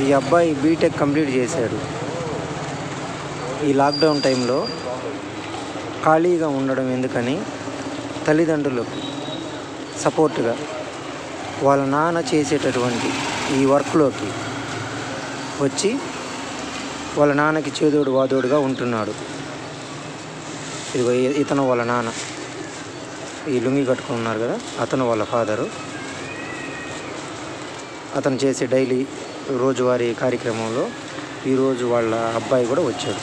ఈ అబ్బాయి BTech complete చేశాడు ఈ లాక్డౌన్ టైంలో ఖాళీగా ఉండడం ఎందుకని తల్లిదండ్రులకు సపోర్ట్గా వాళ్ళ నాన్న చేసేటటువంటి ఈ వర్క్లోకి వచ్చి వాళ్ళ నాన్నకి చేదోడు వాదోడుగా ఉంటున్నాడు ఇదిగో ఇ- ఇతను వాళ్ళ నాన్న ఈ లుంగి కట్టుకుని ఉన్నారు కదా అతను వాళ్ళ ఫాదరు అతను చేసే డైలీ రోజువారీ కార్యక్రమంలో ఈరోజు వాళ్ళ అబ్బాయి కూడా వచ్చాడు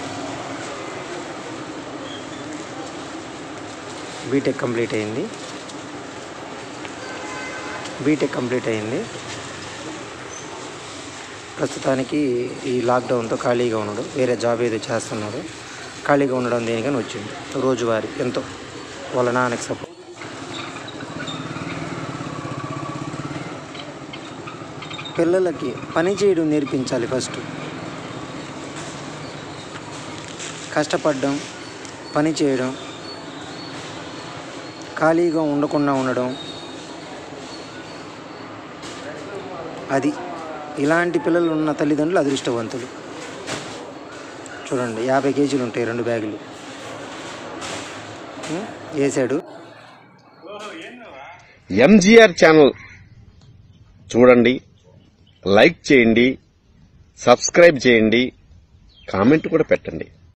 బీటెక్ కంప్లీట్ అయింది బీటెక్ కంప్లీట్ అయింది ప్రస్తుతానికి ఈ లాక్డౌన్తో ఖాళీగా ఉన్నాడు వేరే జాబ్ ఏదో చేస్తున్నాడు ఖాళీగా ఉండడం దేనికని వచ్చింది రోజువారీ ఎంతో వాళ్ళ నాన్నకి సపోర్ట్ పిల్లలకి పని చేయడం నేర్పించాలి ఫస్ట్ కష్టపడడం పని చేయడం ఖాళీగా ఉండకుండా ఉండడం అది ఇలాంటి పిల్లలు ఉన్న తల్లిదండ్రులు అదృష్టవంతులు చూడండి యాభై కేజీలు ఉంటాయి రెండు బ్యాగులు ఉం? వేసాడు ఎంజీఆర్ ఛానల్ చూడండి లైక్ చేయండి సబ్స్క్రైబ్ చేయండి కామెంట్ కూడా పెట్టండి